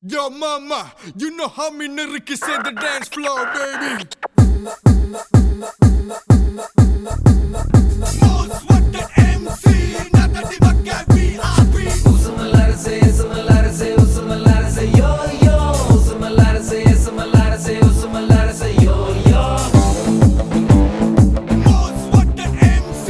Yo, mama, you know how me niggas say the dance floor, baby. Most wanted MC, not the Dimaka VIP. Most wanted MC,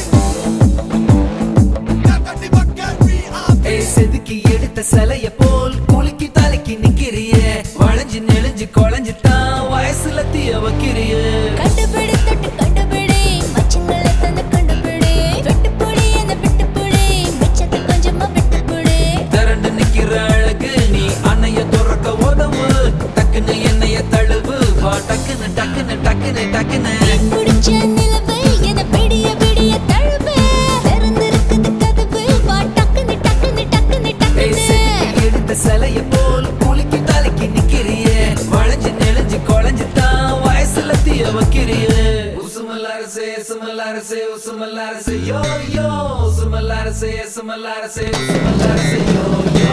not the Dimaka VIP. ஏய், செதுக்கி எடுத்த சிலைய போல் குலுக்கி தலைக்கு நிக்கிறிய வளைஞ்சு நெளிஞ்சு குழஞ்சுட்டான் வயசுல தீய வைக்கிறிய கண்டுபிடி தொட்டு கண்டுபிடி மச்சங்களை தந்து கண்டுபிடி வெட்டுப்புடி அந்த விட்டுப்புடி மிச்சத்தை கொஞ்சமா விட்டுப்புடி திரண்டு நிக்கிற அழகு நீ அன்னைய துறக்க உதவு டக்குன்னு என்னைய தழுவு வா டக்குன்னு டக்குன்னு டக்குன்னு டக்குன்னு பிடிச்ச நிலவை என விடிய விடிய தழுவு திறந்திருக்குது கதவு வா டக்குன்னு டக்குன்னு டக்குன்னு ஏய், டக்குன்னு செதுக்கி எடுத்த சிலைய போல் குலுக்கி தலைக்கு நிக்கிறிய வளைஞ்சு நெளிஞ்சு குழஞ்சுட்டான் வயசுல தீய வைக்கிறிய உசுமல்லாரசே சுமல்லாரசே உசுமல்லாரசே யோ யோ உசுமல்லாரசே சுமல்லாரசே உசுமல்லாரசே யோ யோ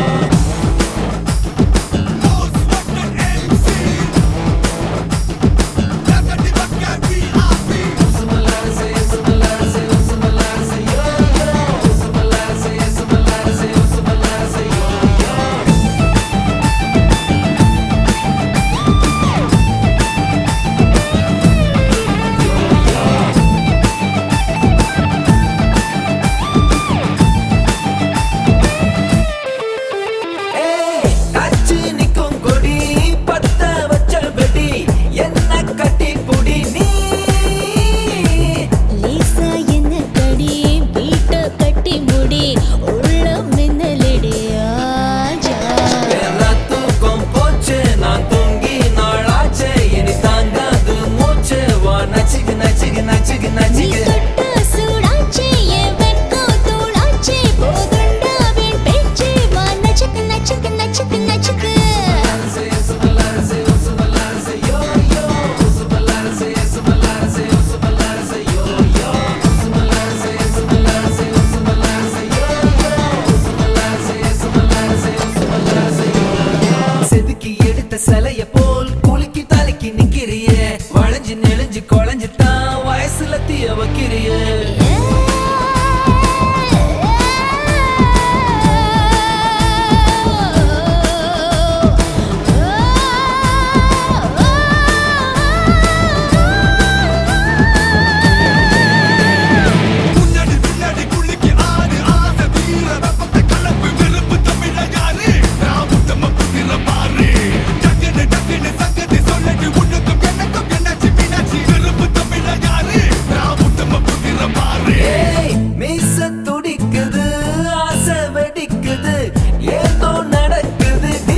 Most wanted MC, not the Dimaka VIP. உசுமல்லாரசே சுமல்லாரசே உசுமல்லாரசே யோ யோ உசுமல்லாரசே சுமல்லாரசே உசுமல்லாரசே யோ யோ ஏய், அச்சு நிக்கும் கொடி, பத்த வச்ச வெடி, என்ன கட்டி புடி நீ. லேசா என்ன கடி வீட்டை கட்டி முடி உள்ள மின்னலடி ஆஜா எல்லாம் தூக்கம் போச்சு, நான் தூங்கி நாளாச்சு, இனி தாங்காது மூச்சு. வா, நச்சுக்கு, நச்சுக்கு, நச்சுக்கு, நீ நச்சுக்கு. தொட்ட சூடாச்சே என் வெட்கம் தூளாச்சே போதுண்டாவின் பேச்சே வா நச்சுக்கு நச்சுக்கு நச்சுக்கு நச்சுக்கு சுமல்லாரசே, சுமல்லாரசே, சுமல்லாரசே, யோ, யோ. சுமல்லாரசே, சுமல்லாரசே, சுமல்லாரசே, யோ, யோ. சுமல்லாரசே, சுமல்லாரசே, சுமல்லாரசே, யோ, யோ. சுமல்லாரசே, சுமல்லாரசே, சுமல்லாரசே, யோ, யோ. செதுக்கி எடுத்த சிலைய போல் குலுக்கி தலைக்கு நிக்கிறிய வளைஞ்சு நெளிஞ்சு குழஞ்சுட்டான் வயசுல தீய வைக்கிறிய முன்னாடி பின்னாடி குளிக்கு ஆடு ஆசை வீர வெப்பத்தை கலப்பு வெறுப்பு தமிழ யாரு நான் உத்தம புத்திர பாரு டக்குன்னு டக்குன்னு சங்கதி சொல்லடி உனக்கும் எனக்கும் என்னாச்சு மீனாட்சி வெறுப்பு தமிழ யாரு நான் உத்தம புத்திர பாரு ஏய், மீச துடிக்குது ஆசை வெடிக்குது ஏதோ நடக்குது டி.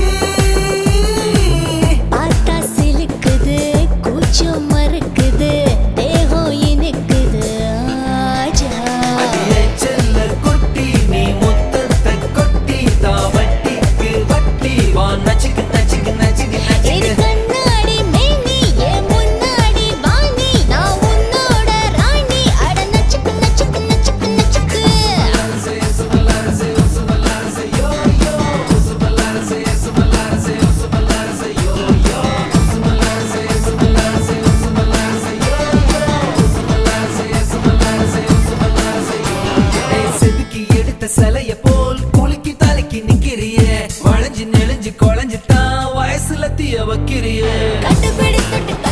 பார்த்தா சிலுக்குது கூச்சம் மறுக்குது தேகம் இனிக்குது ஆஜா அடியே செல்ல குட்டி நீ முத்தத்தை கொட்டி தான் வட்டிக்கு வட்டி வா நச்சுக்கு நச்சுக்கு நச்சுக்கு என் நச்சுக்கு கண்ணாடி மேனி என் முன்னாடி வாணி நான் உன்னோட ராணி அட நச்சுக்கு நச்சுக்கு நச்சுக்கு நச்சுக்கு சுமல்லாரசே, சுமல்லாரசே, சுமல்லாரசே, யோ, யோ. சுமல்லாரசே, சுமல்லாரசே, சுமல்லாரசே, யோ, யோ. சுமல்லாரசே, சுமல்லாரசே, சுமல்லாரசே, யோ, யோ. சுமல்லாரசே, சுமல்லாரசே, சுமல்லாரசே, யோ, யோ. ஏய், செதுக்கி எடுத்த சிலைய போல் குலுக்கி தலைக்கு நிக்கிறிய வளைஞ்சு நெளிஞ்சு குழஞ்சுட்டான் வயசுல தீய வைக்கிறிய கண்டுபிடி தொட்டு